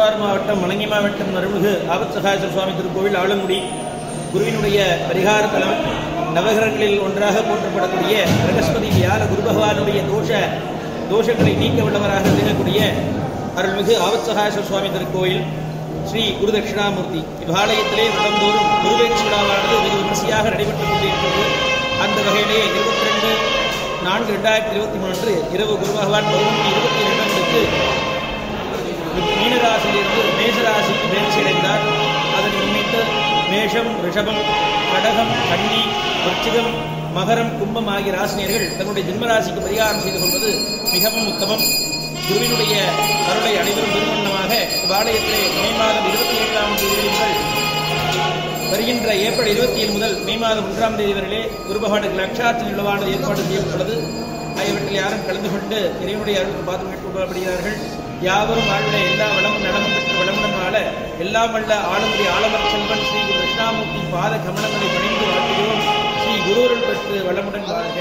திருவாரூர் மாவட்டம் மலங்கி மாவட்டம் அருள்மிகு ஆபத்சகாசர் சுவாமி திருக்கோவில் ஆலங்குடி குருவினுடைய பரிகார தலம் நவகிரகங்களில் ஒன்றாக போற்றப்படக்கூடிய பிரகஸ்பதி வியாழ குரு பகவானுடைய தோஷ தோஷங்களை நீக்க உள்ளவராக திகழக்கூடிய அருள்மிகு ஆபத்சகாசர் சுவாமி திருக்கோயில் ஸ்ரீ குரு தட்சிணாமூர்த்தி இவ்வாலயத்திலே வருடந்தோறும் குருவேட்சி விழாவானது வெகு விமர்சையாக நடைபெற்றுக் கொண்டிருக்கிறது அந்த வகையிலே இருபத்தி ரெண்டு நான்கு ரெண்டாயிரத்தி இருபத்தி மூணு அன்று இரவு குரு பகவான் பௌர்ணமி இருபத்தி இரண்டு மீனராசியிலிருந்து மேஷராசிக்கு பயிற்சி அடைந்தார் அதனை முன்னிட்டு மேஷம் ரிஷபம் கடகம் கன்னி விருச்சிகம் மகரம் கும்பம் ஆகிய ராசினியர்கள் தன்னுடைய ஜென்மராசிக்கு பரிகாரம் செய்து கொள்வது மிகவும் உத்தமம் குருவினுடைய அருளை அனைவரும் பெருமண்ணமாக இவ்வாலயத்திலே மே மாதம் இருபத்தி ஏழாம் தேதி முதல் வருகின்ற ஏப்ரல் இருபத்தி ஏழு முதல் மே மாதம் ஒன்றாம் தேதி வரையிலே குரு பகவானுக்கு லட்சார்த்த நிலவானது ஏற்பாடு செய்யப்பட்டுள்ளது ஆகியவற்றில் யாரும் கலந்து கொண்டு இறைவனுடைய அருள் பாதம் மேற்கொள்ளப்படுகிறார்கள் யாவரும் வாழ்வில எல்லா வளமும் நலமும் பெற்று வளமுடன் வாழ எல்லாம் வல்ல ஆளுமுறை ஆலமர் செல்வன் ஸ்ரீ குரு தட்சிணாமூர்த்தி பாத கமலங்களை பணிந்து வாழ்கிறோம் ஸ்ரீ குருவருள் பெற்று வளமுடன் வாழ்க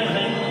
Thank you.